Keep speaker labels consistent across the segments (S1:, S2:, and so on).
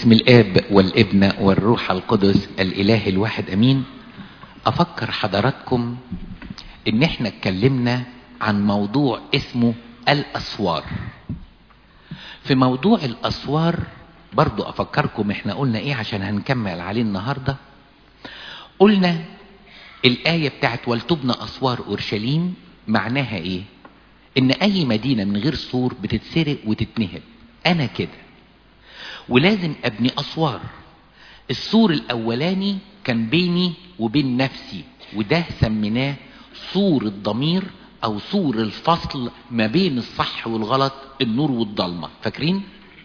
S1: باسم الاب والابن والروح القدس الاله الواحد امين افكر حضراتكم ان احنا اتكلمنا عن موضوع اسمه الاسوار في موضوع الاسوار برضو افكركم احنا قلنا ايه عشان هنكمل عليه النهاردة قلنا الاية بتاعت ولتبنى اسوار اورشليم معناها ايه ان اي مدينة من غير سور بتتسرق وتتنهب انا كده ولازم ابني اسوار السور الاولاني كان بيني وبين نفسي وده سميناه سور الضمير او سور الفصل ما بين الصح والغلط النور والضلمة فاكرين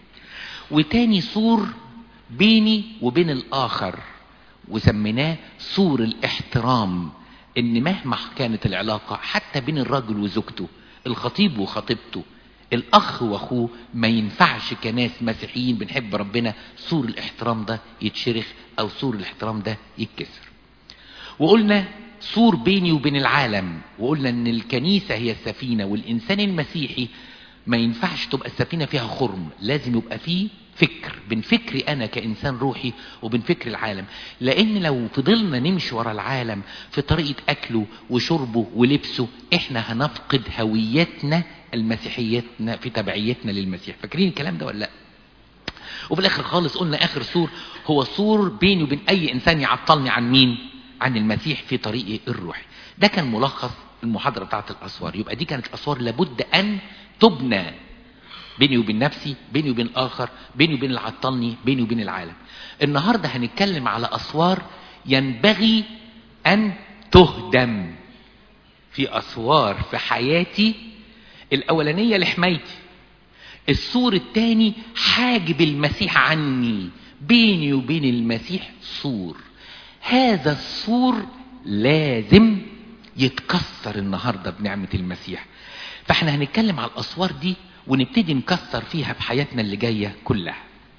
S1: وتاني سور بيني وبين الاخر وسميناه سور الاحترام ان مهما كانت العلاقة حتى بين الراجل وزوجته الخطيب وخطيبته الاخ واخوه ما ينفعش كناس مسيحيين بنحب ربنا سور الاحترام ده يتشرخ او سور الاحترام ده يتكسر وقلنا سور بيني وبين العالم وقلنا ان الكنيسة هي السفينة والانسان المسيحي ما ينفعش تبقى السفينة فيها خرم لازم يبقى فيه فكر بين فكري انا كانسان روحي وبين فكر العالم لان لو فضلنا نمشي ورا العالم في طريقة اكله وشربه ولبسه احنا هنفقد هويتنا المسيحيتنا في تبعيتنا للمسيح فاكرين الكلام ده ولا لا وفي الاخر خالص قلنا اخر سور هو سور بيني وبين اي انسان يعطلني عن مين عن المسيح في طريقي الروحي ده كان ملخص المحاضرة بتاعت الاسوار يبقى دي كانت اسوار لابد ان تبنى بيني وبين نفسي بيني وبين الاخر بيني وبين اللي عطلني بيني وبين العالم النهاردة هنتكلم على اسوار ينبغي ان تهدم في اسوار في حياتي الاولانية لحمايتي السور الثاني حاجب المسيح عني بيني وبين المسيح سور هذا السور لازم يتكسر النهاردة بنعمة المسيح فاحنا هنتكلم على الاسوار دي ونبتدي نكسر فيها في حياتنا اللي جاية كلها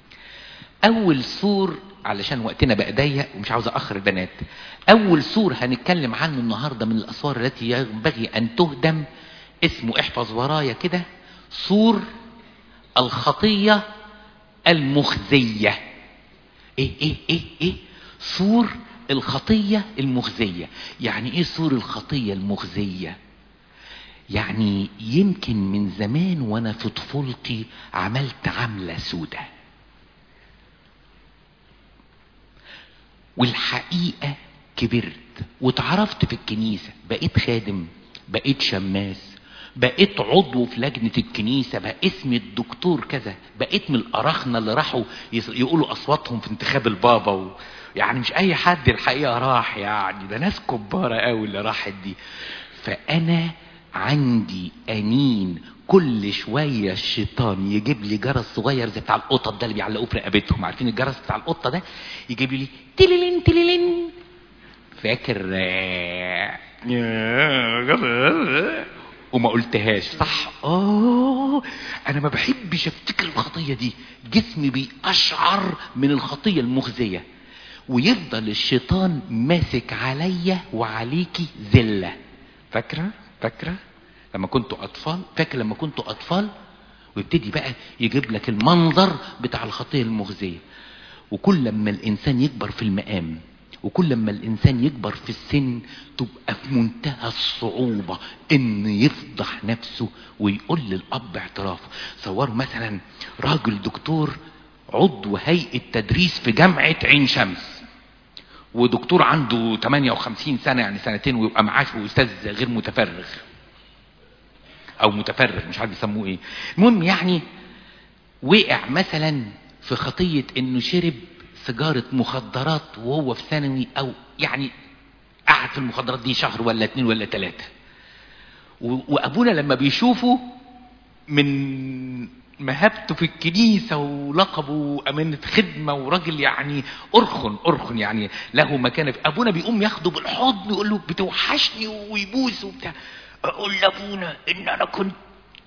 S1: اول سور علشان وقتنا بقى ضيق ومش عاوز اخر البنات اول سور هنتكلم عنه النهاردة من الاسوار التي ينبغي ان تهدم اسمه احفظ ورايا كده سور الخطية المخزية ايه ايه ايه ايه سور الخطية المخزية يعني ايه سور الخطية المخزية يعني يمكن من زمان وانا في طفولتي عملت عملة سودة والحقيقة كبرت واتعرفت في الكنيسة بقيت خادم بقيت شماس بقيت عضو في لجنة الكنيسة بقى اسمي الدكتور كذا بقيت من الأراخنة اللي راحوا يقولوا أصواتهم في انتخاب البابا و... يعني مش أي حد الحقيقة راح يعني ده ناس كبارة قوي اللي راحت دي فأنا عندي أنين كل شوية الشيطان يجيب لي جرس صغير زي بتاع القطط ده اللي بيعلقوه في رقبتهم عارفين الجرس بتاع القطة ده يجيب لي تليلين تليلين فاكر وما قلتهاش صح اه انا ما بحبش افتكر الخطية دي جسمي بيقشعر من الخطية المخزية ويفضل الشيطان ماسك عليا وعليكي ذلة فاكرة فاكرة لما كنتوا اطفال فاكر لما كنتوا اطفال ويبتدي بقى يجيب لك المنظر بتاع الخطية المخزية وكل لما الانسان يكبر في المقام وكل لما الانسان يكبر في السن تبقى في منتهى الصعوبة ان يفضح نفسه ويقول للاب اعترافه صوروا مثلا راجل دكتور عضو هيئة تدريس في جامعة عين شمس ودكتور عنده 58 سنة يعني سنتين ويبقى معاش واستاذ غير متفرغ او متفرغ مش عارف يسموه ايه المهم يعني وقع مثلا في خطية انه شرب سيجارة مخدرات وهو في ثانوي او يعني قعد في المخدرات دي شهر ولا اتنين ولا تلاتة وابونا لما بيشوفه من مهابته في الكنيسة ولقبه أمانة خدمة وراجل يعني أرخن أرخن يعني له مكانة في أبونا بيقوم ياخده بالحضن ويقول له بتوحشني ويبوس وبتاع أقول لأبونا إن أنا كنت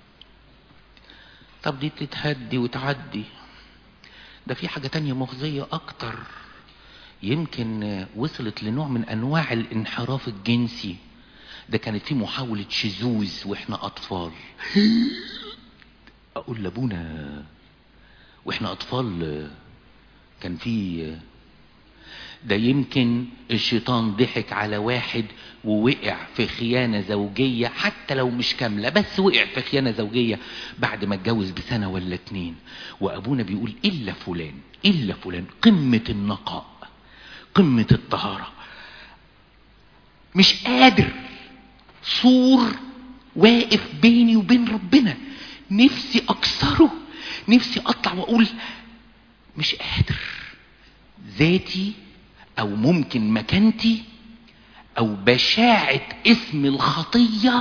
S1: طب دي تتهدي وتعدي ده في حاجة تانية مخزية أكتر يمكن وصلت لنوع من أنواع الانحراف الجنسي ده كانت في محاولة شذوذ وإحنا أطفال اقول لابونا واحنا اطفال كان في ده يمكن الشيطان ضحك على واحد ووقع في خيانة زوجية حتى لو مش كاملة بس وقع في خيانة زوجية بعد ما اتجوز بسنة ولا اتنين وأبونا بيقول إلا فلان إلا فلان قمة النقاء قمة الطهارة مش قادر سور واقف بيني وبين ربنا نفسي أكسره نفسي أطلع وأقول مش قادر ذاتي او ممكن مكانتي او بشاعة اسم الخطية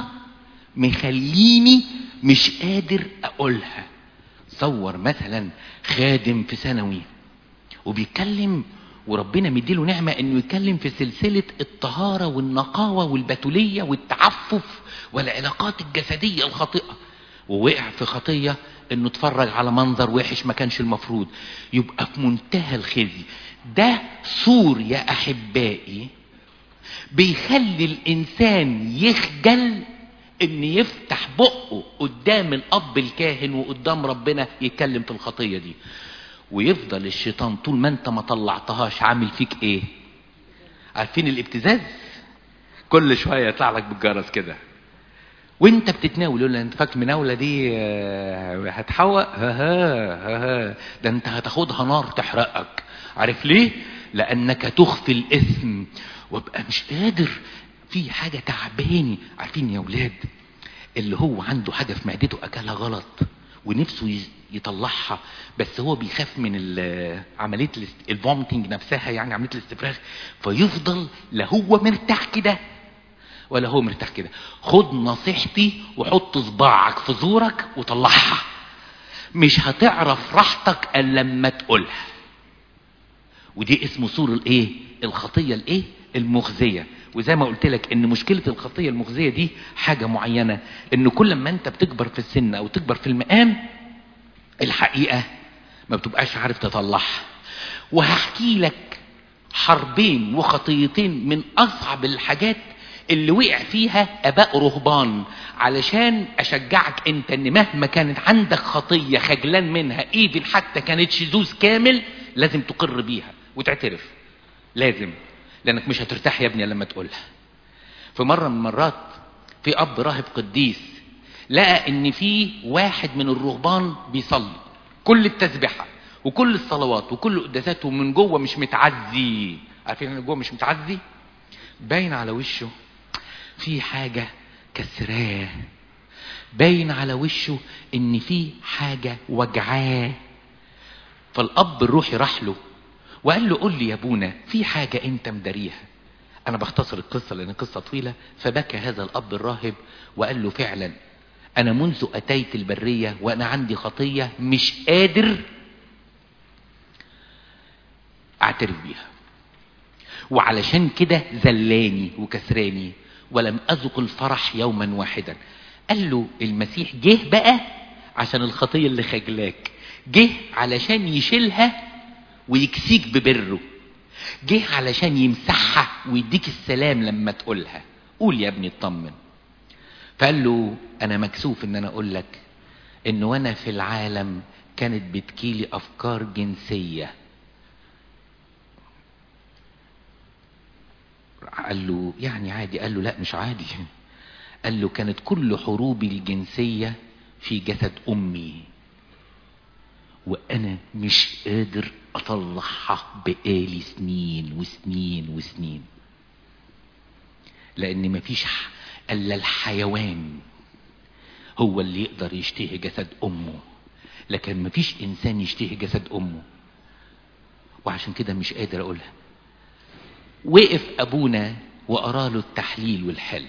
S1: مخليني مش قادر اقولها صور مثلا خادم في ثانوي وبيتكلم وربنا مديله نعمة انه يتكلم في سلسلة الطهارة والنقاوة والبتولية والتعفف والعلاقات الجسدية الخاطئة ووقع في خطية انه اتفرج على منظر وحش ما كانش المفروض يبقى في منتهى الخزي ده سور يا احبائي بيخلي الانسان يخجل ان يفتح بقه قدام الاب الكاهن وقدام ربنا يتكلم في الخطية دي ويفضل الشيطان طول ما انت ما طلعتهاش عامل فيك ايه عارفين الابتزاز كل شوية يطلع لك بالجرس كده وانت بتتناول يقول انت فاكر مناوله دي هتحوق ها ها ها ده انت هتاخدها نار تحرقك عارف ليه لانك تخفي الاثم وابقى مش قادر في حاجه تعباني عارفين يا ولاد اللي هو عنده حاجه في معدته اكلها غلط ونفسه يطلعها بس هو بيخاف من عمليه الفومتنج نفسها يعني عمليه الاستفراغ فيفضل لا هو مرتاح كده ولا هو مرتاح كده خد نصيحتي وحط صباعك في زورك وطلعها مش هتعرف راحتك الا لما تقولها ودي اسمه سور الايه الخطيه الايه المخزيه وزي ما قلت لك ان مشكله الخطيه المخزيه دي حاجه معينه ان كل ما انت بتكبر في السن او تكبر في المقام الحقيقه ما بتبقاش عارف تطلعها وهحكي لك حربين وخطيتين من اصعب الحاجات اللي وقع فيها اباء رهبان علشان اشجعك انت ان مهما كانت عندك خطيه خجلان منها ايفن حتى كانت شذوذ كامل لازم تقر بيها وتعترف لازم لانك مش هترتاح يا ابني لما تقولها في مره من المرات في اب راهب قديس لقى ان في واحد من الرهبان بيصلي كل التسبيحه وكل الصلوات وكل القداسات ومن جوه مش متعزي عارفين ان جوه مش متعزي باين على وشه في حاجة كسراه باين على وشه ان في حاجة وجعاه فالاب الروحي راح له وقال له قول لي يا ابونا في حاجة انت مداريها انا بختصر القصة لان القصة طويلة فبكى هذا الاب الراهب وقال له فعلا انا منذ اتيت البرية وانا عندي خطية مش قادر اعترف بيها وعلشان كده زلاني وكسراني ولم أذق الفرح يوما واحدا قال له المسيح جه بقى عشان الخطية اللي خجلاك جه علشان يشيلها ويكسيك ببره جه علشان يمسحها ويديك السلام لما تقولها قول يا ابني اطمن فقال له انا مكسوف ان انا اقول لك ان وانا في العالم كانت بتجيلي افكار جنسيه قال له يعني عادي قال له لا مش عادي قال له كانت كل حروبي الجنسية في جسد أمي وأنا مش قادر أطلعها بقالي سنين وسنين وسنين لأن مفيش إلا الحيوان هو اللي يقدر يشتهي جسد أمه لكن مفيش إنسان يشتهي جسد أمه وعشان كده مش قادر أقولها وقف ابونا وقرا له التحليل والحل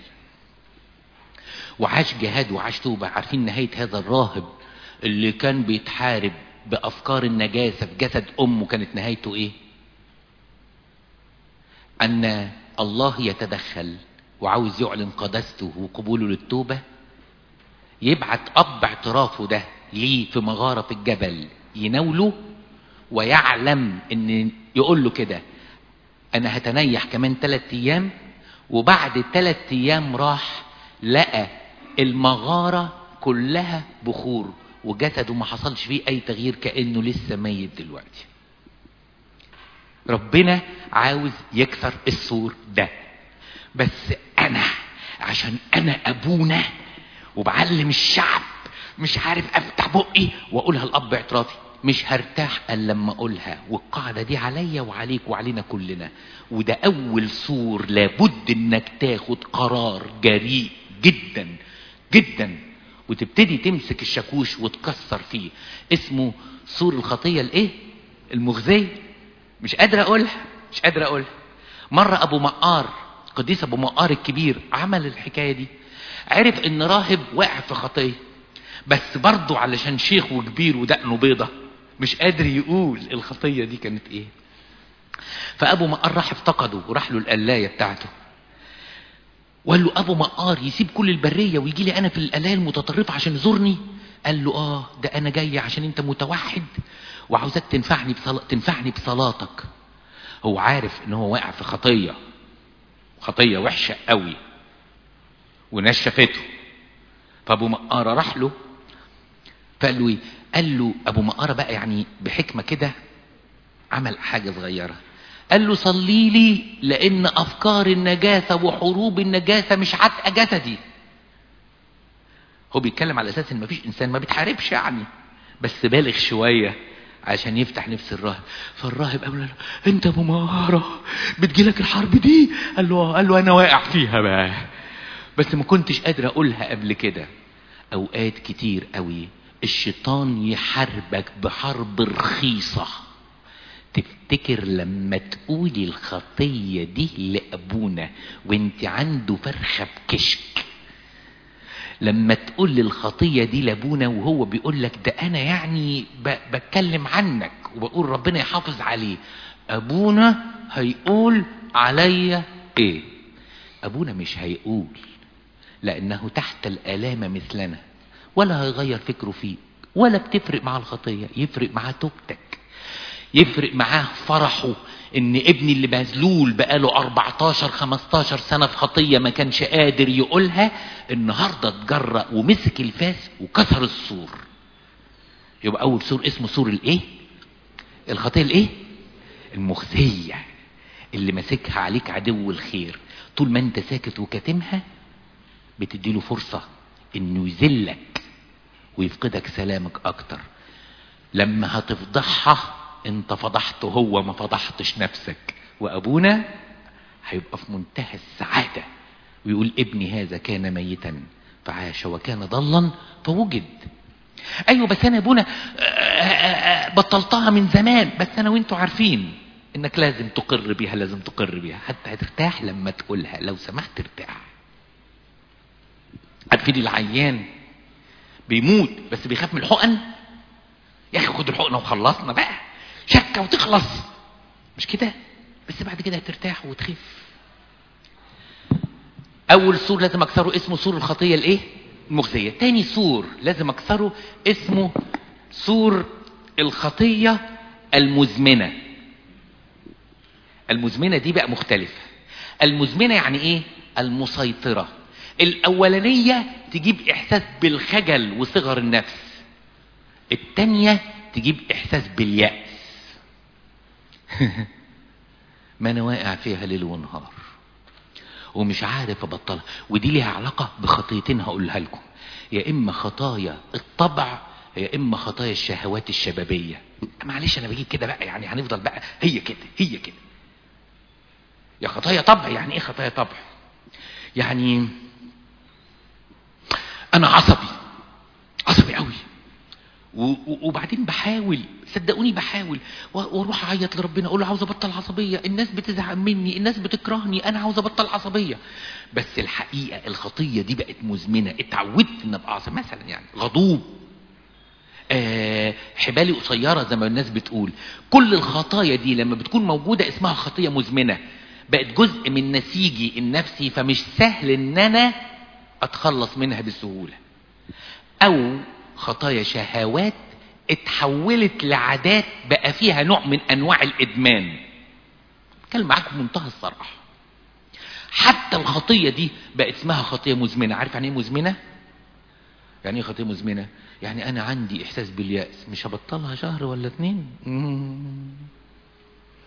S1: وعاش جهاد وعاش توبة عارفين نهاية هذا الراهب اللي كان بيتحارب بأفكار النجاسة في جسد أمه كانت نهايته إيه؟ أن الله يتدخل وعاوز يعلن قداسته وقبوله للتوبة يبعت أب اعترافه ده ليه في مغارة في الجبل يناوله ويعلم ان يقول له كده انا هتنيح كمان ثلاث ايام وبعد ثلاث ايام راح لقى المغارة كلها بخور وجسده ما حصلش فيه اي تغيير كأنه لسه ميت دلوقتي ربنا عاوز يكسر السور ده بس انا عشان انا ابونا وبعلم الشعب مش عارف افتح بقي واقولها الاب اعترافي مش هرتاح الا لما اقولها والقاعده دي عليا وعليك وعلينا كلنا وده اول سور لابد انك تاخد قرار جريء جدا جدا وتبتدي تمسك الشاكوش وتكسر فيه اسمه سور الخطيه الايه المغزيه مش قادر اقولها مش قادر اقولها مره ابو مقار قديس ابو مقار الكبير عمل الحكايه دي عرف ان راهب واقع في خطيه بس برضه علشان شيخ وكبير ودقنه بيضه مش قادر يقول الخطيه دي كانت ايه فابو مقار راح افتقده وراح له القلايه بتاعته وقال له ابو مقار يسيب كل البريه ويجي لي انا في القلايه المتطرفه عشان يزورني قال له اه ده انا جاي عشان انت متوحد وعاوزك تنفعني بصلا... تنفعني بصلاتك هو عارف ان هو واقع في خطيه خطيه وحشه قوي وناس شافته فابو مقاره راح له فقال له ايه قال له ابو مقاره بقى يعني بحكمه كده عمل حاجه صغيره قال له صلي لي لان افكار النجاسه وحروب النجاسه مش عتقه جسدي هو بيتكلم على اساس ان مفيش انسان ما بيتحاربش يعني بس بالغ شويه عشان يفتح نفس الراهب فالراهب قال له انت ابو مهاره بتجيلك الحرب دي قال له قال له انا واقع فيها بقى بس ما كنتش قادر اقولها قبل كده اوقات كتير قوي الشيطان يحاربك بحرب رخيصه تفتكر لما تقولي الخطيه دي لابونا وانت عنده فرخه بكشك لما تقول لي الخطيه دي لابونا وهو بيقول لك ده انا يعني ب... بتكلم عنك وبقول ربنا يحافظ عليه ابونا هيقول عليا ايه ابونا مش هيقول لانه تحت الالام مثلنا ولا هيغير فكره فيك ولا بتفرق مع الخطيه يفرق مع توبتك يفرق معاه فرحه ان ابني اللي مذلول بقاله 14 15 سنه في خطيه ما كانش قادر يقولها النهارده اتجرأ ومسك الفاس وكسر السور يبقى اول سور اسمه سور الايه الخطيه الايه المخزيه اللي ماسكها عليك عدو الخير طول ما انت ساكت وكاتمها بتديله فرصه انه يذلك ويفقدك سلامك اكتر لما هتفضحها انت فضحته هو ما فضحتش نفسك وابونا هيبقى في منتهى السعادة ويقول ابني هذا كان ميتا فعاش وكان ضلا فوجد ايوه بس انا يا ابونا بطلتها من زمان بس انا وانتوا عارفين انك لازم تقر بيها لازم تقر بيها حتى هترتاح لما تقولها لو سمحت ارتاح عارفين العيان بيموت بس بيخاف من الحقن يا اخي خد الحقنه وخلصنا بقى شكه وتخلص مش كده بس بعد كده هترتاح وتخف اول سور لازم اكسره اسمه سور الخطيه الايه المخزيه تاني سور لازم اكسره اسمه سور الخطيه المزمنه المزمنه دي بقى مختلفه المزمنه يعني ايه المسيطره الاولانيه تجيب احساس بالخجل وصغر النفس التانيه تجيب احساس باليأس ما انا واقع فيها ليل ونهار ومش عارف ابطلها ودي ليها علاقه بخطيتين هقولها لكم يا اما خطايا الطبع يا اما خطايا الشهوات الشبابيه معلش انا بجيب كده بقى يعني هنفضل بقى هي كده هي كده يا خطايا طبع يعني ايه خطايا طبع يعني انا عصبي عصبي قوي وبعدين بحاول صدقوني بحاول واروح اعيط لربنا اقول له عاوز ابطل عصبيه الناس بتزعق مني الناس بتكرهني انا عاوز ابطل عصبيه بس الحقيقه الخطيه دي بقت مزمنه اتعودت ان ابقى عصبي مثلا يعني غضوب آه حبالي قصيره زي ما الناس بتقول كل الخطايا دي لما بتكون موجوده اسمها خطيه مزمنه بقت جزء من نسيجي النفسي فمش سهل ان انا اتخلص منها بسهوله او خطايا شهوات اتحولت لعادات بقى فيها نوع من انواع الادمان اتكلم معاكم بمنتهى الصراحه حتى الخطيه دي بقت اسمها خطيه مزمنه عارف يعني ايه مزمنه يعني ايه خطيه مزمنه يعني انا عندي احساس بالياس مش هبطلها شهر ولا اتنين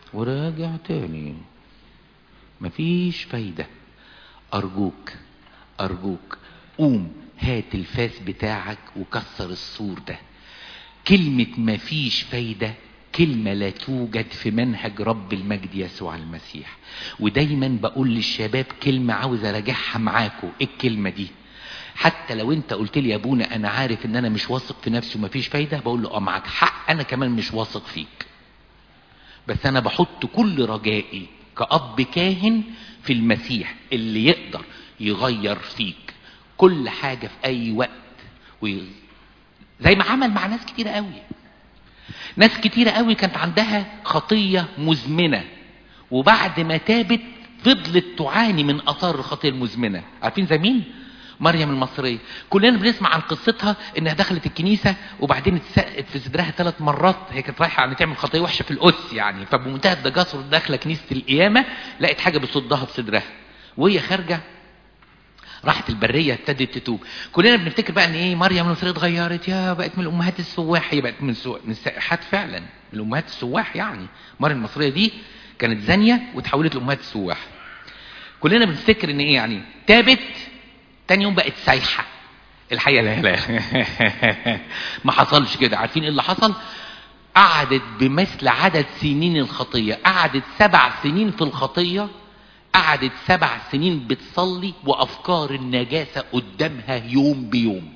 S1: وراجع تاني مفيش فايدة أرجوك أرجوك قوم هات الفاس بتاعك وكسر السور ده كلمة مفيش فايدة كلمة لا توجد في منهج رب المجد يسوع المسيح ودايما بقول للشباب كلمة عاوز اراجعها معاكم ايه الكلمة دي حتى لو انت قلت لي يا ابونا انا عارف ان انا مش واثق في نفسي ومفيش فايدة بقول له اه معاك حق انا كمان مش واثق فيك بس انا بحط كل رجائي كأب كاهن في المسيح اللي يقدر يغير فيك كل حاجة في اي وقت وي... زي ما عمل مع ناس كتيرة قوي ناس كتيرة قوي كانت عندها خطية مزمنة وبعد ما تابت فضلت تعاني من اثار الخطية المزمنة عارفين زي مين مريم المصرية كلنا بنسمع عن قصتها انها دخلت الكنيسة وبعدين اتسقت في صدرها ثلاث مرات هي كانت رايحة يعني تعمل خطية وحشة في القدس يعني فبمنتهى التجاسر داخلة كنيسة القيامة لقت حاجة بتصدها في صدرها وهي خارجة راحت البرية ابتدت تتوب كلنا بنفتكر بقى ان ايه مريم المصرية اتغيرت يا بقت من الامهات السواح هي بقت من سو... من السائحات فعلا من الامهات السواح يعني مريم المصرية دي كانت زانية وتحولت لامهات السواح كلنا بنفتكر ان ايه يعني تابت تاني يوم بقت سايحة الحقيقة لا لا ما حصلش كده عارفين ايه اللي حصل قعدت بمثل عدد سنين الخطية قعدت سبع سنين في الخطية قعدت سبع سنين بتصلي وافكار النجاسة قدامها يوم بيوم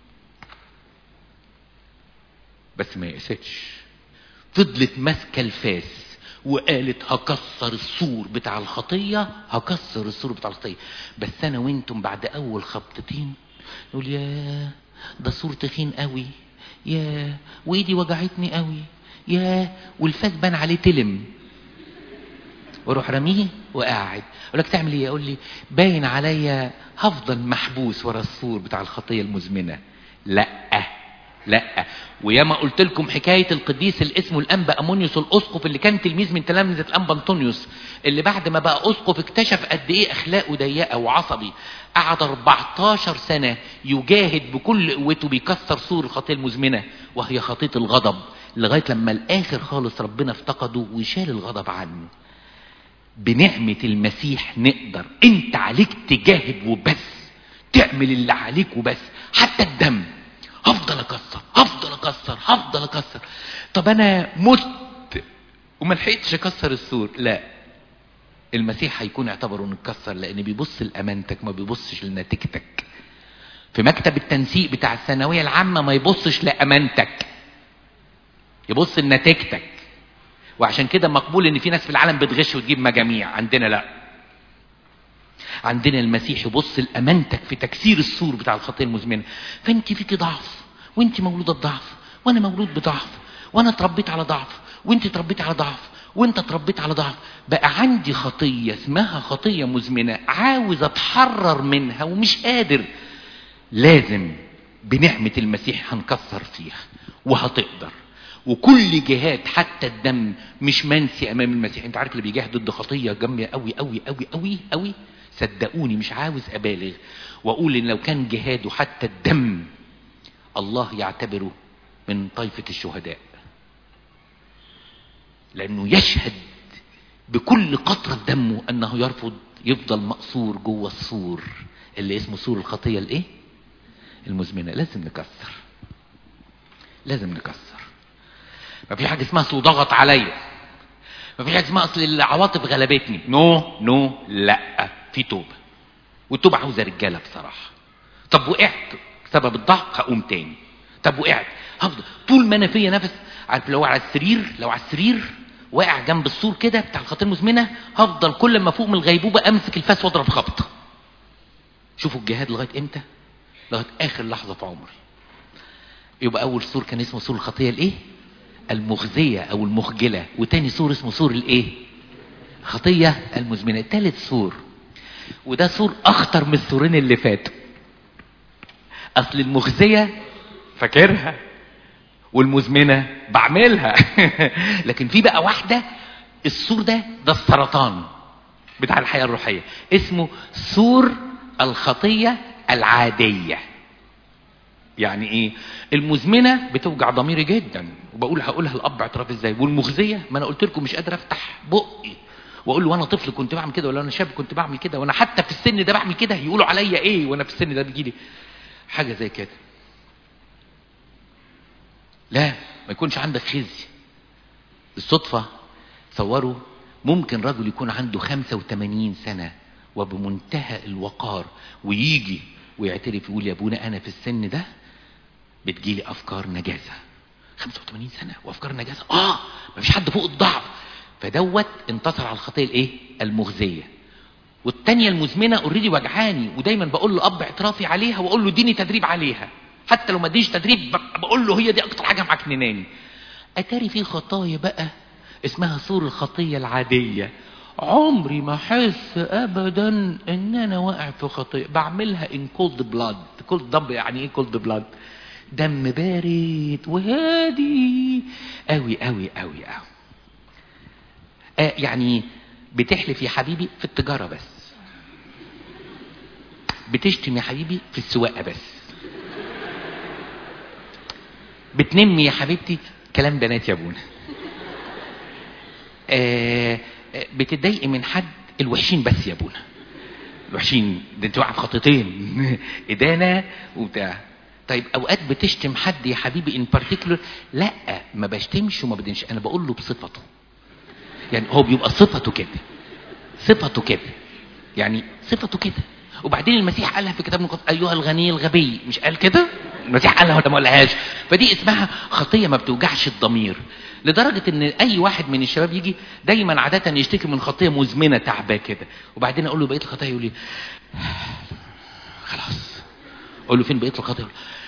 S1: بس ما يأستش فضلت ماسكة الفاس وقالت هكسر السور بتاع الخطية هكسر السور بتاع الخطية بس انا وانتم بعد اول خبطتين نقول يا ده سور تخين قوي يا وايدي وجعتني قوي يا والفاس بان عليه تلم واروح رميه وقاعد اقول لك تعمل ايه يقول لي باين عليا هفضل محبوس ورا السور بتاع الخطيه المزمنه لا لا وياما قلت لكم حكايه القديس اللي اسمه الانبا امونيوس الاسقف اللي كان تلميذ من تلامذه الانبا انطونيوس اللي بعد ما بقى اسقف اكتشف قد ايه اخلاقه ضيقه وعصبي قعد 14 سنه يجاهد بكل قوته بيكسر سور الخطيه المزمنه وهي خطيه الغضب لغايه لما الاخر خالص ربنا افتقده وشال الغضب عنه بنعمة المسيح نقدر انت عليك تجاهد وبس تعمل اللي عليك وبس حتى الدم هفضل اكسر هفضل اكسر هفضل اكسر طب انا مت وما لحقتش اكسر السور لا المسيح هيكون اعتبره انه اتكسر لان بيبص لامانتك ما بيبصش لنتيجتك في مكتب التنسيق بتاع الثانويه العامه ما يبصش لامانتك يبص لنتيجتك وعشان كده مقبول ان في ناس في العالم بتغش وتجيب مجاميع عندنا لا عندنا المسيح يبص لامانتك في تكسير السور بتاع الخطيه المزمنه فانت فيك ضعف وانت مولوده بضعف وانا مولود بضعف وانا اتربيت على ضعف وانت اتربيت على ضعف وانت اتربيت على ضعف بقى عندي خطيه اسمها خطيه مزمنه عاوز اتحرر منها ومش قادر لازم بنعمه المسيح هنكسر فيها وهتقدر وكل جهاد حتى الدم مش منسي امام المسيح انت عارف اللي بيجاهد ضد خطيه جاميه قوي قوي قوي قوي قوي صدقوني مش عاوز ابالغ واقول ان لو كان جهاده حتى الدم الله يعتبره من طائفه الشهداء لانه يشهد بكل قطره دمه انه يرفض يفضل مقصور جوه السور اللي اسمه سور الخطيه الايه المزمنه لازم نكسر لازم نكسر ما في حاجه اسمها اصل ضغط عليا ما في حاجه اسمها اصل العواطف غلبتني نو no, نو no, لا في توبه والتوبه عاوزه رجاله بصراحه طب وقعت سبب الضعف هقوم تاني طب وقعت هفضل طول ما انا فيا نفس عارف لو على السرير لو على السرير واقع جنب السور كده بتاع الخطيه المزمنه هفضل كل ما فوق من الغيبوبه امسك الفاس واضرب خبطه شوفوا الجهاد لغايه امتى لغايه اخر لحظه في عمري يبقى اول سور كان اسمه سور الخطيه الايه المخزية او المخجلة وتاني سور اسمه سور الايه خطية المزمنة تالت سور وده سور اخطر من السورين اللي فاتوا اصل المخزية فاكرها والمزمنة بعملها لكن في بقى واحدة السور ده ده السرطان بتاع الحياة الروحية اسمه سور الخطية العادية يعني ايه المزمنه بتوجع ضميري جدا وبقول هقولها الاب اعتراف ازاي والمخزيه ما انا قلت لكم مش قادر افتح بقي واقول له وانا طفل كنت بعمل كده ولا انا شاب كنت بعمل كده وانا حتى في السن ده بعمل كده يقولوا عليا ايه وانا في السن ده بيجي لي حاجه زي كده لا ما يكونش عندك خزي الصدفه تصوروا ممكن رجل يكون عنده 85 سنه وبمنتهى الوقار ويجي ويعترف يقول يا ابونا انا في السن ده بتجيلي افكار نجاسه 85 سنه وافكار نجاسه اه مفيش حد فوق الضعف فدوت انتصر على الخطيه الايه المخزيه والتانية المزمنة اوريدي وجعاني ودايما بقول له اب اعترافي عليها واقول له اديني تدريب عليها حتى لو ما اديش تدريب بقول له هي دي اكتر حاجه معكنناني اتاري في خطايا بقى اسمها سور الخطيه العاديه عمري ما احس ابدا ان انا واقع في خطيه بعملها ان كولد بلاد كولد دم يعني ايه كولد بلاد دم بارد وهادي قوي قوي قوي قوي آه يعني بتحلف يا حبيبي في التجاره بس بتشتم يا حبيبي في السواقه بس بتنمي يا حبيبتي كلام بنات يا ابونا آه بتتضايقي من حد الوحشين بس يا ابونا الوحشين ده انت واقع في خطتين ادانه وبتاع طيب اوقات بتشتم حد يا حبيبي ان بارتيكولر لا ما بشتمش وما بدنش انا بقول له بصفته يعني هو بيبقى صفته كده صفته كده يعني صفته كده وبعدين المسيح قالها في كتاب المقدس ايها الغني الغبي مش قال كده المسيح قالها ولا ما قالهاش فدي اسمها خطيه ما بتوجعش الضمير لدرجة ان اي واحد من الشباب يجي دايما عادة يشتكي من خطية مزمنة تعباه كده وبعدين اقول له بقية الخطايا يقول لي خلاص اقول له فين بقية الخطايا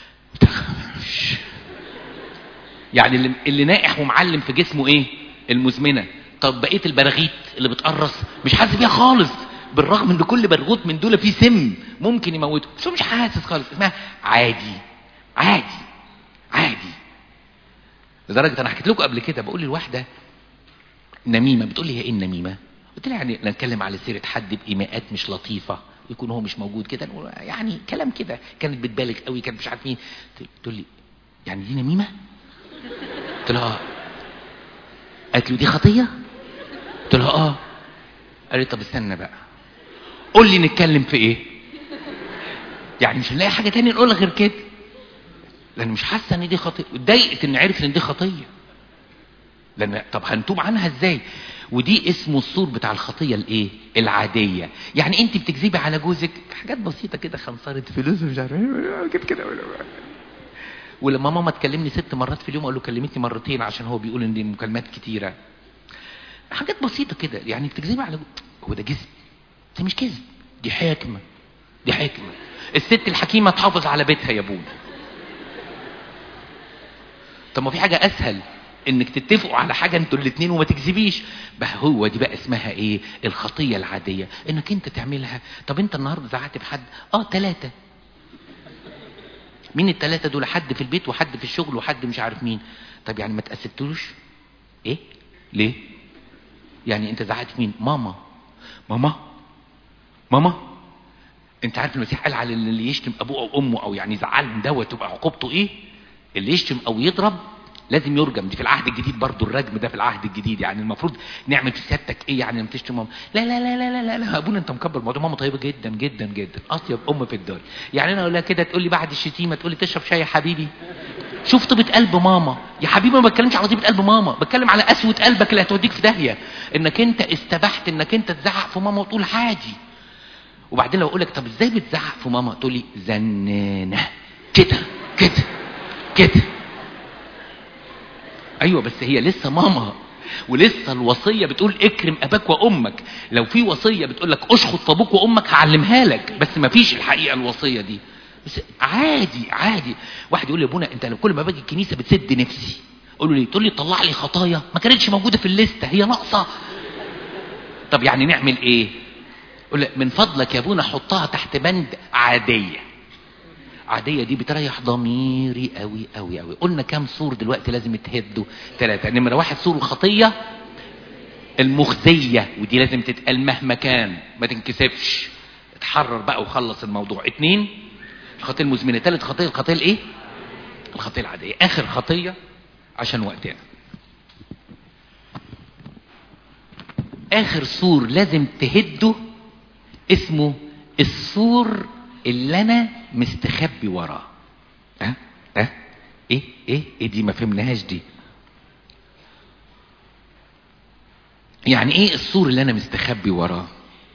S1: يعني اللي, اللي نائح ومعلم في جسمه ايه المزمنة طب بقية البراغيث اللي بتقرص مش حاسس بيها خالص بالرغم ان كل برغوت من دول فيه سم ممكن يموته بس هو مش حاسس خالص اسمها عادي عادي عادي لدرجه انا حكيت لكم قبل كده بقول للواحده نميمه بتقول لي هي ايه النميمه قلت لها يعني نتكلم على سيره حد بايماءات مش لطيفه يكون هو مش موجود كده يعني كلام كده كانت بتبالغ قوي كانت مش عارف مين تقول لي يعني دي نميمه قلت لها اه قالت له دي خطيه قلت لها اه قالت طب استنى بقى قول لي نتكلم في ايه يعني مش هنلاقي حاجه تانية نقولها غير كده لان مش حاسه ان دي خطيه اتضايقت ان عرفت ان دي خطيه لان طب هنتوب عنها ازاي ودي اسمه السور بتاع الخطيه الايه العاديه يعني انت بتكذبي على جوزك حاجات بسيطه كده خنصره فلوس مش عارف كده كده ولما ماما تكلمني ست مرات في اليوم اقول له كلمتني مرتين عشان هو بيقول ان دي مكالمات كتيره حاجات بسيطه كده يعني بتكذبي على جوزك هو ده كذب ده مش كذب دي حكمه دي حكمه الست الحكيمه تحافظ على بيتها يا ابونا طب ما في حاجة أسهل إنك تتفقوا على حاجة أنتوا الاتنين وما تكذبيش بقى هو دي بقى اسمها إيه؟ الخطية العادية إنك أنت تعملها طب أنت النهاردة زعقت في حد؟ أه ثلاثة مين الثلاثة دول؟ حد في البيت وحد في الشغل وحد مش عارف مين طب يعني ما تأسفتلوش؟ إيه؟ ليه؟ يعني أنت زعقت في مين؟ ماما ماما ماما أنت عارف المسيح قال على اللي يشتم أبوه أو أمه أو يعني يزعلهم دوت تبقى عقوبته إيه؟ اللي يشتم او يضرب لازم يرجم دي في العهد الجديد برضو الرجم ده في العهد الجديد يعني المفروض نعمل في سيادتك ايه يعني لما تشتم ماما لا لا لا لا لا لا, لا. ابونا انت مكبر الموضوع ماما طيبه جدا جدا جدا اطيب ام في الدنيا يعني انا اقول لها كده تقول لي بعد الشتيمه تقول لي تشرب شاي يا حبيبي شوف طيبه قلب ماما يا حبيبي ما بتكلمش على طيبه قلب ماما بتكلم على قسوه قلبك اللي هتوديك في داهيه انك انت استبحت انك انت تزعق في ماما وتقول عادي وبعدين لو اقول لك طب ازاي بتزعق في ماما تقول لي زنانه كده كده كده ايوه بس هي لسه ماما ولسه الوصيه بتقول اكرم اباك وامك لو في وصيه بتقول لك اشخط ابوك وامك هعلمها لك بس ما فيش الحقيقه الوصيه دي بس عادي عادي واحد يقول لي يا ابونا انت لو كل ما باجي الكنيسه بتسد نفسي اقول له ليه تقول لي طلع لي خطايا ما كانتش موجوده في الليسته هي ناقصه طب يعني نعمل ايه قول من فضلك يا ابونا حطها تحت بند عاديه عاديه دي بتريح ضميري قوي قوي قوي قلنا كام سور دلوقتي لازم يتهدوا ثلاثه نمره واحد سور الخطيه المخزيه ودي لازم تتقال مهما كان ما تنكسفش اتحرر بقى وخلص الموضوع اتنين الخطيه المزمنه ثالث خطيه الخطيه الايه الخطيه العاديه اخر خطيه عشان وقتنا اخر سور لازم تهده اسمه السور اللي انا مستخبي وراه ها ها ايه ايه ايه دي ما فهمناهاش دي يعني ايه السور اللي انا مستخبي وراه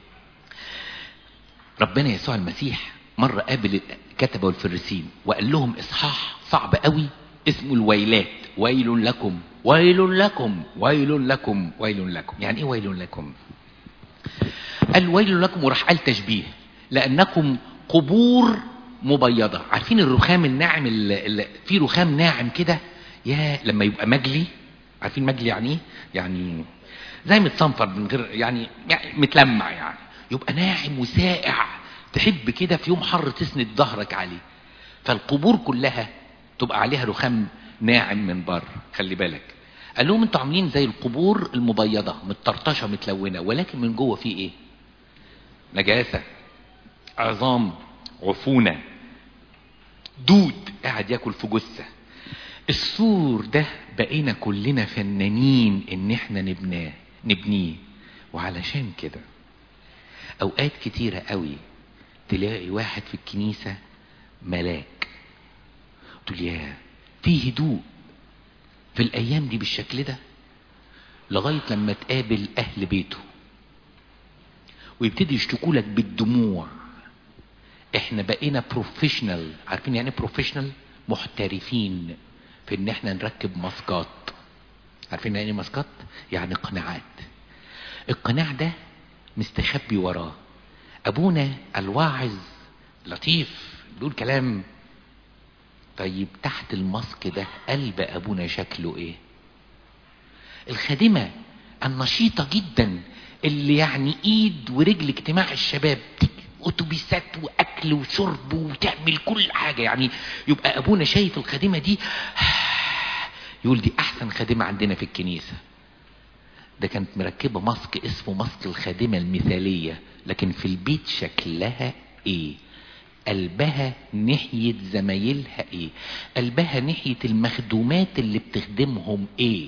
S1: ربنا يسوع المسيح مرة قابل كتبه الفريسين وقال لهم اصحاح صعب قوي اسمه الويلات ويل لكم ويل لكم ويل لكم ويل لكم يعني ايه ويل لكم قال ويل لكم وراح قال تشبيه لانكم قبور مبيضة عارفين الرخام الناعم اللي في رخام ناعم كده يا لما يبقى مجلي عارفين مجلي يعني ايه يعني زي متصنفر من غير يعني, يعني متلمع يعني يبقى ناعم وسائع تحب كده في يوم حر تسند ظهرك عليه فالقبور كلها تبقى عليها رخام ناعم من بره خلي بالك قال لهم انتوا عاملين زي القبور المبيضة متطرطشة متلونة ولكن من جوه في ايه نجاسة عظام عفونة دود قاعد ياكل في جثة السور ده بقينا كلنا فنانين ان احنا نبناه نبنيه وعلشان كده اوقات كتيرة قوي تلاقي واحد في الكنيسة ملاك تقول يا في هدوء في الايام دي بالشكل ده لغاية لما تقابل اهل بيته ويبتدي يشتكوا لك بالدموع احنا بقينا بروفيشنال عارفين يعني بروفيشنال محترفين في ان احنا نركب ماسكات عارفين يعني ماسكات يعني قناعات القناع ده مستخبي وراه ابونا الواعظ لطيف بيقول كلام طيب تحت الماسك ده قلب ابونا شكله ايه الخادمة النشيطة جدا اللي يعني ايد ورجل اجتماع الشباب اتوبيسات واكل وشرب وتعمل كل حاجة يعني يبقى ابونا شايف الخادمة دي يقول دي احسن خادمة عندنا في الكنيسة ده كانت مركبة ماسك اسمه ماسك الخادمة المثالية لكن في البيت شكلها ايه قلبها ناحية زمايلها ايه قلبها ناحية المخدومات اللي بتخدمهم ايه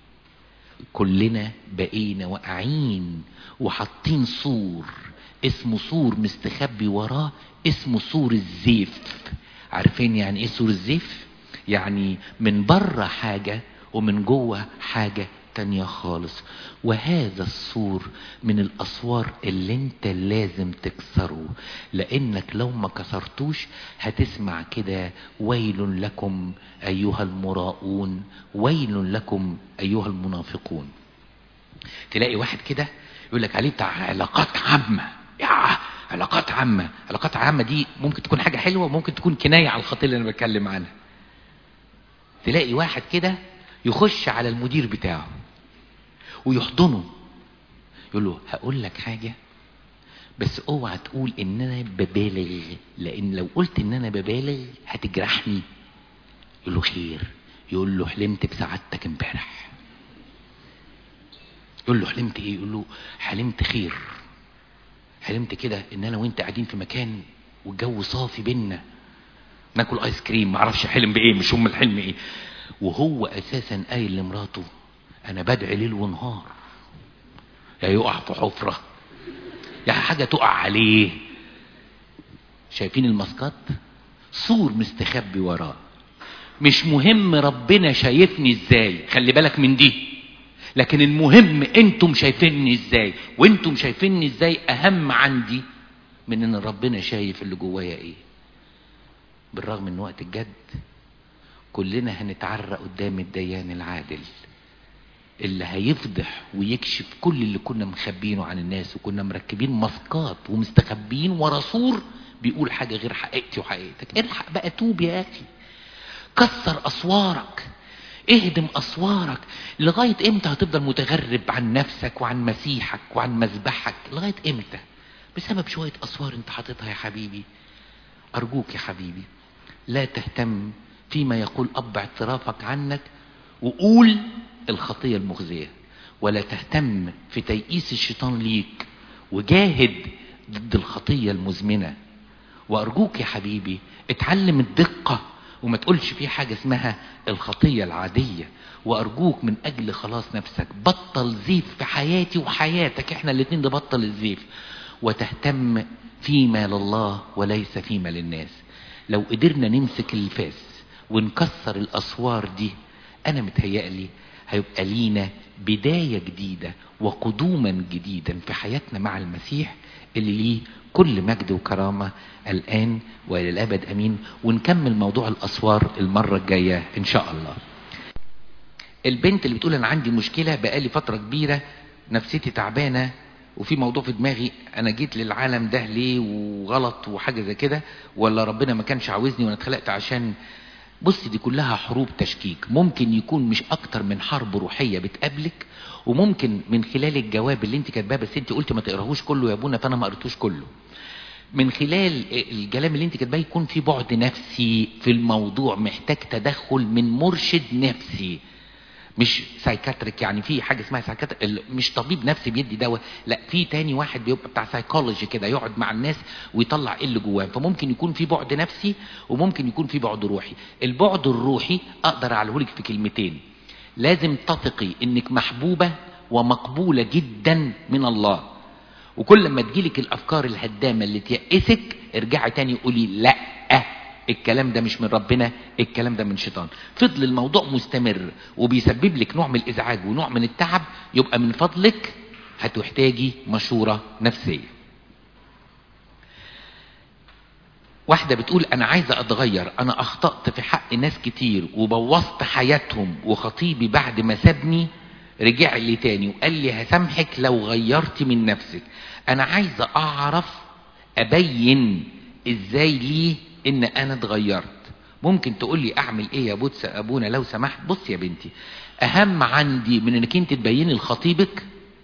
S1: كلنا بقينا واقعين وحاطين سور اسمه سور مستخبي وراه اسمه سور الزيف عارفين يعني ايه سور الزيف يعني من بره حاجة ومن جوه حاجة تانية خالص وهذا السور من الأسوار اللي انت لازم تكسره لأنك لو ما كسرتوش هتسمع كده ويل لكم أيها المراؤون ويل لكم أيها المنافقون تلاقي واحد كده يقول لك عليه بتاع علاقات عامة يا علاقات عامة علاقات عامة دي ممكن تكون حاجة حلوة وممكن تكون كناية على الخطية اللي أنا بتكلم عنها تلاقي واحد كده يخش على المدير بتاعه ويحضنه يقول له هقول لك حاجة بس اوعى تقول ان انا ببالغ لان لو قلت ان انا ببالغ هتجرحني يقول له خير يقول له حلمت بسعادتك امبارح يقول له حلمت ايه يقول له حلمت خير حلمت كده ان انا وانت قاعدين في مكان والجو صافي بينا ناكل ايس كريم معرفش حلم بايه مش هم الحلم ايه وهو اساسا قايل لمراته انا بدعي ليل ونهار يا يقع في حفرة يا حاجة تقع عليه شايفين الماسكات سور مستخبي وراه مش مهم ربنا شايفني ازاي خلي بالك من دي لكن المهم انتم شايفيني ازاي وانتم شايفيني ازاي اهم عندي من ان ربنا شايف اللي جوايا ايه بالرغم من وقت الجد كلنا هنتعرق قدام الديان العادل اللي هيفضح ويكشف كل اللي كنا مخبينه عن الناس وكنا مركبين ماسكات ومستخبيين ورا سور بيقول حاجة غير حقيقتي وحقيقتك الحق بقى توب يا أخي كسر أسوارك اهدم أسوارك لغاية امتى هتفضل متغرب عن نفسك وعن مسيحك وعن مذبحك لغاية امتى بسبب شوية أسوار انت حاططها يا حبيبي أرجوك يا حبيبي لا تهتم فيما يقول أب اعترافك عنك وقول الخطية المخزية ولا تهتم في تيئيس الشيطان ليك وجاهد ضد الخطية المزمنة وارجوك يا حبيبي اتعلم الدقة وما تقولش في حاجة اسمها الخطية العادية وارجوك من اجل خلاص نفسك بطل زيف في حياتي وحياتك احنا الاتنين ده بطل الزيف وتهتم فيما لله وليس فيما للناس لو قدرنا نمسك الفاس ونكسر الاسوار دي انا متهيألي هيبقى لينا بداية جديدة وقدوما جديدا في حياتنا مع المسيح اللي ليه كل مجد وكرامة الآن وإلى الأبد أمين ونكمل موضوع الأسوار المرة الجاية إن شاء الله البنت اللي بتقول أنا عندي مشكلة بقالي فترة كبيرة نفسيتي تعبانة وفي موضوع في دماغي أنا جيت للعالم ده ليه وغلط وحاجة زي كده ولا ربنا ما كانش عاوزني وأنا اتخلقت عشان بص دي كلها حروب تشكيك ممكن يكون مش اكتر من حرب روحية بتقابلك وممكن من خلال الجواب اللي انت كاتباه بس انت قلت ما تقراهوش كله يا ابونا فانا ما قريتوش كله من خلال الكلام اللي انت كاتباه يكون في بعد نفسي في الموضوع محتاج تدخل من مرشد نفسي مش سايكاتريك يعني في حاجه اسمها سايكاتريك مش طبيب نفسي بيدي دواء لا في تاني واحد بيبقى بتاع سايكولوجي كده يقعد مع الناس ويطلع ايه اللي جواه فممكن يكون في بعد نفسي وممكن يكون في بعد روحي البعد الروحي اقدر اعلهولك في كلمتين لازم تثقي انك محبوبه ومقبوله جدا من الله وكل ما تجيلك الافكار الهدامه اللي تيأسك ارجعي تاني قولي لا الكلام ده مش من ربنا الكلام ده من شيطان فضل الموضوع مستمر وبيسبب لك نوع من الازعاج ونوع من التعب يبقى من فضلك هتحتاجي مشورة نفسية واحدة بتقول انا عايزة اتغير انا اخطأت في حق ناس كتير وبوظت حياتهم وخطيبي بعد ما سابني رجع لي تاني وقال لي هسامحك لو غيرت من نفسك انا عايزة اعرف ابين ازاي ليه ان انا اتغيرت ممكن تقول لي اعمل ايه يا بوتس ابونا لو سمحت بص يا بنتي اهم عندي من انك انت تبيني لخطيبك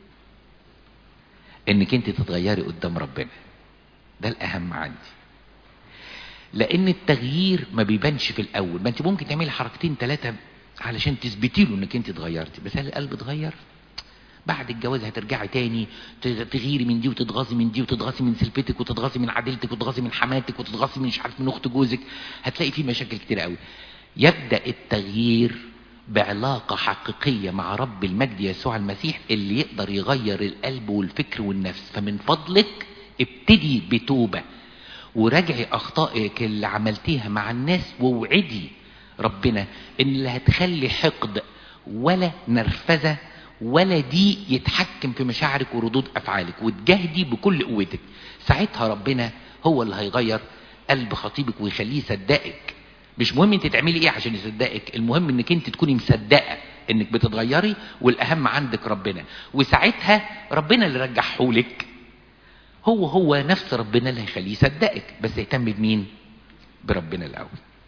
S1: انك انت تتغيري قدام ربنا ده الاهم عندي لان التغيير ما بيبانش في الاول ما انت ممكن تعملي حركتين ثلاثه علشان تثبتي له انك انت اتغيرتي بس هل القلب اتغير بعد الجواز هترجعي تاني تغيري من دي وتتغاظي من دي وتتغاظي من سلفتك وتتغاظي من عديلتك وتتغاظي من حماتك وتتغاظي من مش عارف من اخت جوزك هتلاقي في مشاكل كتير قوي يبدا التغيير بعلاقة حقيقية مع رب المجد يسوع المسيح اللي يقدر يغير القلب والفكر والنفس فمن فضلك ابتدي بتوبة وراجعي اخطائك اللي عملتيها مع الناس ووعدي ربنا ان اللي هتخلي حقد ولا نرفزه ولا دي يتحكم في مشاعرك وردود افعالك وتجاهدي بكل قوتك ساعتها ربنا هو اللي هيغير قلب خطيبك ويخليه يصدقك مش مهم انت تعملي ايه عشان يصدقك المهم انك انت تكوني مصدقه انك بتتغيري والاهم عندك ربنا وساعتها ربنا اللي رجحهولك هو هو نفس ربنا اللي هيخليه يصدقك بس يهتم بمين بربنا الاول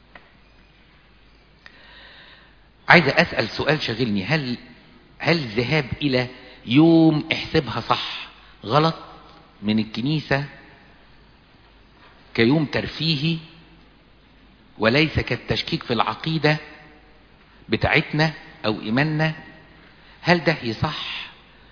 S1: عايزه اسال سؤال شاغلني هل هل الذهاب الى يوم احسبها صح غلط من الكنيسة كيوم ترفيهي وليس كالتشكيك في العقيدة بتاعتنا او ايماننا هل ده يصح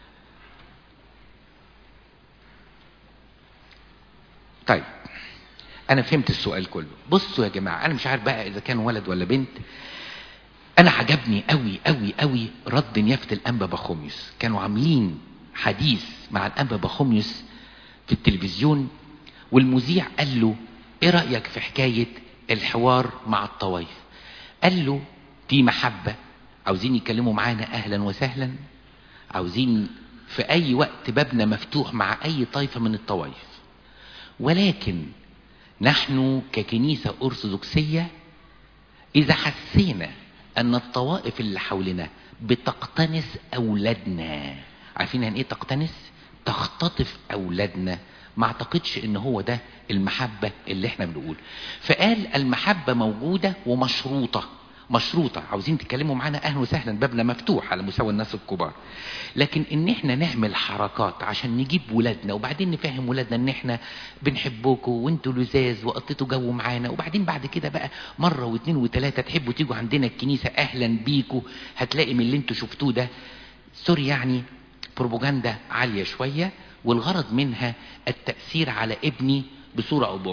S1: طيب انا فهمت السؤال كله بصوا يا جماعة انا مش عارف بقى اذا كان ولد ولا بنت انا عجبني قوي قوي قوي رد نيافة الانبا بخوميوس كانوا عاملين حديث مع الانبا بخوميوس في التلفزيون والمذيع قال له ايه رأيك في حكاية الحوار مع الطوائف قال له في محبة عاوزين يتكلموا معانا اهلا وسهلا عاوزين في اي وقت بابنا مفتوح مع اي طائفة من الطوائف ولكن نحن ككنيسة ارثوذكسية اذا حسينا ان الطوائف اللي حولنا بتقتنس اولادنا عارفين يعني ايه تقتنس تختطف اولادنا ما اعتقدش ان هو ده المحبة اللي احنا بنقول فقال المحبة موجودة ومشروطة مشروطة عاوزين تتكلموا معانا اهلا وسهلا بابنا مفتوح على مستوى الناس الكبار لكن ان احنا نعمل حركات عشان نجيب ولادنا وبعدين نفهم ولادنا ان احنا بنحبكم وانتوا لزاز وقضيتوا جو معانا وبعدين بعد كده بقى مرة واثنين وثلاثة تحبوا تيجوا عندنا الكنيسة اهلا بيكوا هتلاقي من اللي انتوا شفتوه ده سوري يعني بروباجندا عالية شوية والغرض منها التأثير على ابني بصورة او باخرى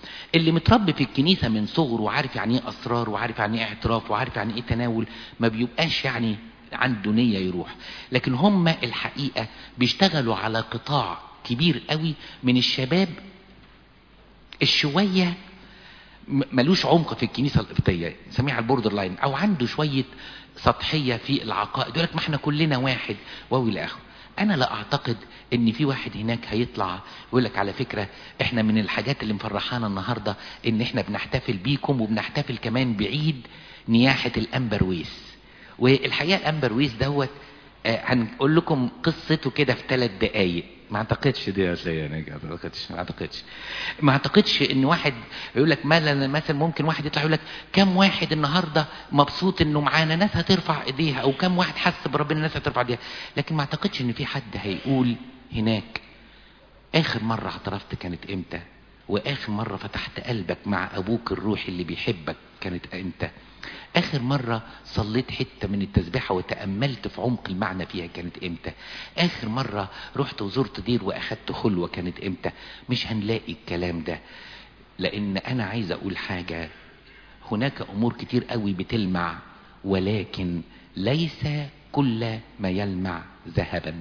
S1: اللي متربي في الكنيسة من صغره وعارف يعني ايه اسرار وعارف يعني ايه اعتراف وعارف يعني ايه تناول ما بيبقاش يعني عنده نية يروح لكن هم الحقيقة بيشتغلوا على قطاع كبير قوي من الشباب الشوية م- ملوش عمق في الكنيسة القبطية نسميها البوردر لاين او عنده شوية سطحية في العقائد يقول لك ما احنا كلنا واحد واو الى اخره انا لا اعتقد ان في واحد هناك هيطلع يقول لك على فكرة احنا من الحاجات اللي مفرحانا النهاردة ان احنا بنحتفل بيكم وبنحتفل كمان بعيد نياحة الامبرويس والحقيقة الامبرويس دوت آه، هنقول لكم قصته كده في ثلاث دقايق ما اعتقدش دي هتلاقي يعني ما اعتقدش ما اعتقدش ما اعتقدش ان واحد يقول لك مثلا مثلا ممكن واحد يطلع يقول لك كم واحد النهارده مبسوط انه معانا ناس هترفع ايديها او كم واحد حس بربنا ناس هترفع ايديها لكن ما اعتقدش ان في حد هيقول هناك اخر مرة اعترفت كانت امتى واخر مرة فتحت قلبك مع ابوك الروحي اللي بيحبك كانت امتى اخر مرة صليت حتة من التسبيحة وتأملت في عمق المعنى فيها كانت امتى اخر مرة رحت وزرت دير واخدت خلوة كانت امتى مش هنلاقي الكلام ده لان انا عايز اقول حاجة هناك امور كتير قوي بتلمع ولكن ليس كل ما يلمع ذهبا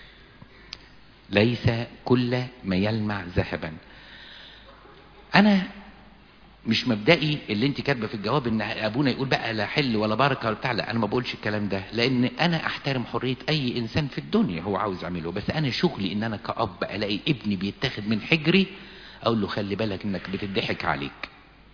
S1: ليس كل ما يلمع ذهبا انا مش مبدئي اللي انت كاتبه في الجواب ان ابونا يقول بقى لا حل ولا بركه ولا بتاع لا انا ما بقولش الكلام ده لان انا احترم حريه اي انسان في الدنيا هو عاوز يعمله بس انا شغلي ان انا كاب الاقي ابني بيتاخد من حجري اقول له خلي بالك انك بتضحك عليك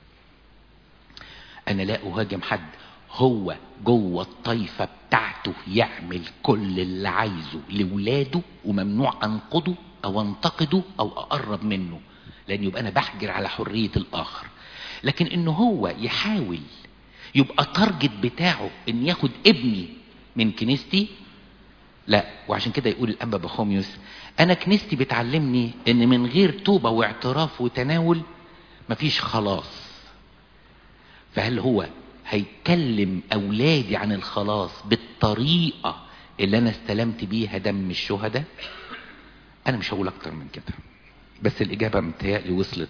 S1: انا لا اهاجم حد هو جوه الطايفه بتاعته يعمل كل اللي عايزه لاولاده وممنوع انقده او انتقده او اقرب منه لان يبقى انا بحجر على حريه الاخر لكن ان هو يحاول يبقى تارجت بتاعه ان ياخد ابني من كنيستي لا وعشان كده يقول الانبا بخوميوس انا كنيستي بتعلمني ان من غير توبه واعتراف وتناول مفيش خلاص فهل هو هيكلم اولادي عن الخلاص بالطريقه اللي انا استلمت بيها دم الشهداء انا مش هقول اكتر من كده بس الاجابه متهيألي وصلت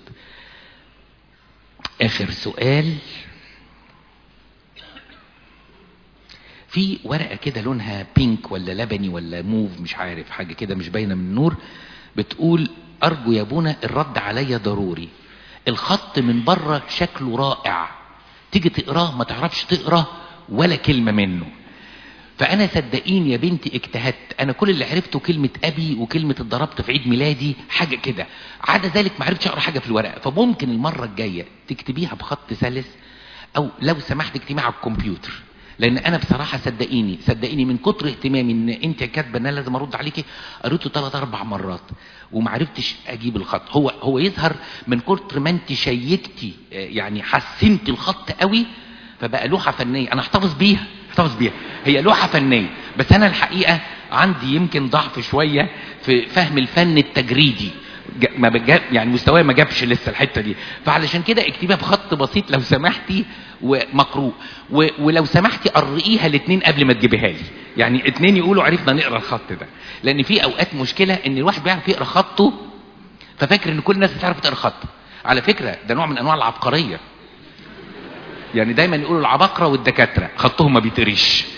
S1: اخر سؤال في ورقه كده لونها بينك ولا لبني ولا موف مش عارف حاجه كده مش باينه من النور بتقول ارجو يا ابونا الرد عليا ضروري الخط من بره شكله رائع تيجي تقراه ما تعرفش تقرا ولا كلمه منه فانا صدقيني يا بنتي اجتهدت انا كل اللي عرفته كلمه ابي وكلمه اتضربت في عيد ميلادي حاجه كده عدا ذلك ما عرفتش اقرا حاجه في الورقه فممكن المره الجايه تكتبيها بخط سلس او لو سمحت اكتبيها على الكمبيوتر لان انا بصراحه صدقيني صدقيني من كتر اهتمامي ان انت كاتبه ان انا لازم ارد عليكي قريته ثلاث اربع مرات وما عرفتش اجيب الخط هو هو يظهر من كتر ما انت شيكتي آه، يعني حسنتي الخط قوي فبقى لوحه فنيه انا احتفظ بيها احتفظ بيها هي لوحه فنيه بس انا الحقيقه عندي يمكن ضعف شويه في فهم الفن التجريدي ج- ما بجا يعني مستواي ما جابش لسه الحته دي فعلشان كده اكتبيها بخط بسيط لو سمحتي ومقروء و- ولو سمحتي قرئيها الاثنين قبل ما تجيبيها لي يعني اتنين يقولوا عرفنا نقرا الخط ده لان في اوقات مشكله ان الواحد بيعرف يقرا خطه ففاكر ان كل الناس بتعرف تقرا خطه على فكره ده نوع من انواع العبقريه يعني دايما يقولوا العباقرة والدكاترة خطهم ما بيتقريش